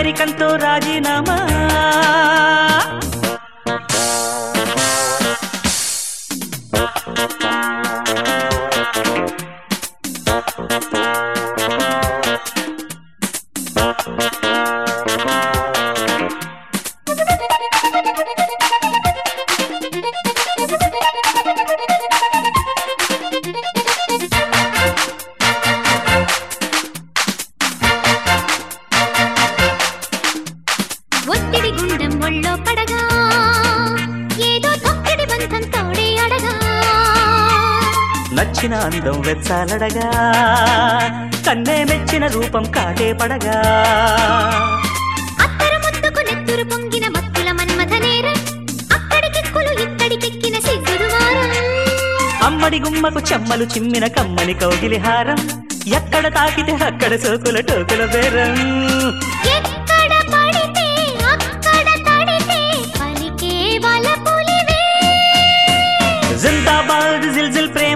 కన్నరికంతో రాజీనామా ఒత్తిడి గుండెం ఒళ్ళో పడగా ఏదో తొక్కడి బంధం తోడే అడగా నచ్చిన అందం వెచ్చాలడగా కన్నే మెచ్చిన రూపం కాటే పడగా అత్తరు ముద్దుకు నెత్తురు పొంగిన మత్తుల మన్మథ నేరం అక్కడికెక్కులు ఇక్కడికెక్కిన సిగ్గుడు వారం అమ్మడి గుమ్మకు చెమ్మలు చిమ్మిన కమ్మని కౌగిలి హారం ఎక్కడ తాకితే అక్కడ సోకుల టోకుల బేరం ఎక్కడ పడితే అక్కడ తడితే పలికే వలపులివే జిందాబాద్ జిల్జిల్ ప్రేమ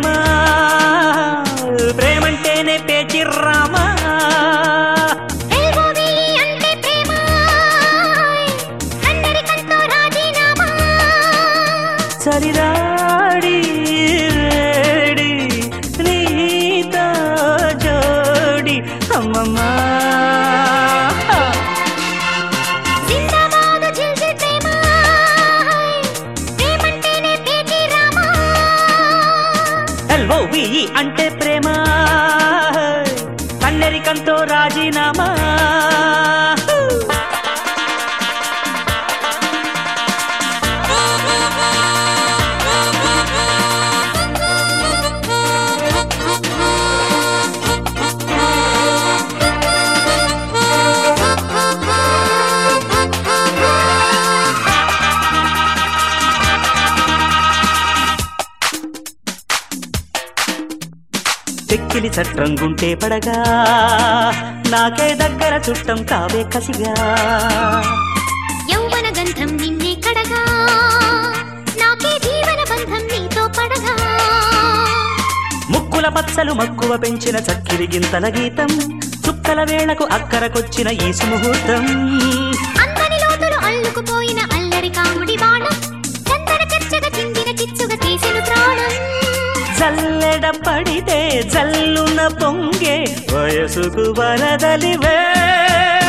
ప్రేమంటేనే పేచి రామా ఎల్బోవి అంటే ప్రేమ అందరికంతో రాజీనామా సరిరాడి రేడి నీతో జోడి అమ్మమ్మా జిందాబాదు జిల్జిల్ ప్రేమ ప్రేమంటేనే పేచి రామా ఎల్ఓవిఈ అంటే ప్రేమ కన్నెరికంతో రాజీనామా చెక్కిలి చట్రం గుంటే పడగా నాకే దగ్గర చుట్టం కావే కసిగా యౌవన గంధం నిన్నే కడగా నాకే జీవన బంధం నీతో పడగా ముక్కుల పచ్చలు మక్కువ పెంచిన చక్కిరి గింతల గీతం చుక్కల వేళకు అక్కరకొచ్చిన ఈ సుముహూర్తం అందని లోతులు అల్లుకుపోయిన అల్లరి కాముడి బాణం చందన చచ్చగా చిందిన చిచ్చుగా తీసిన ప్రాణం జల్లెడ పడితే జల్లున పొంగే వయసుకు వరదలివే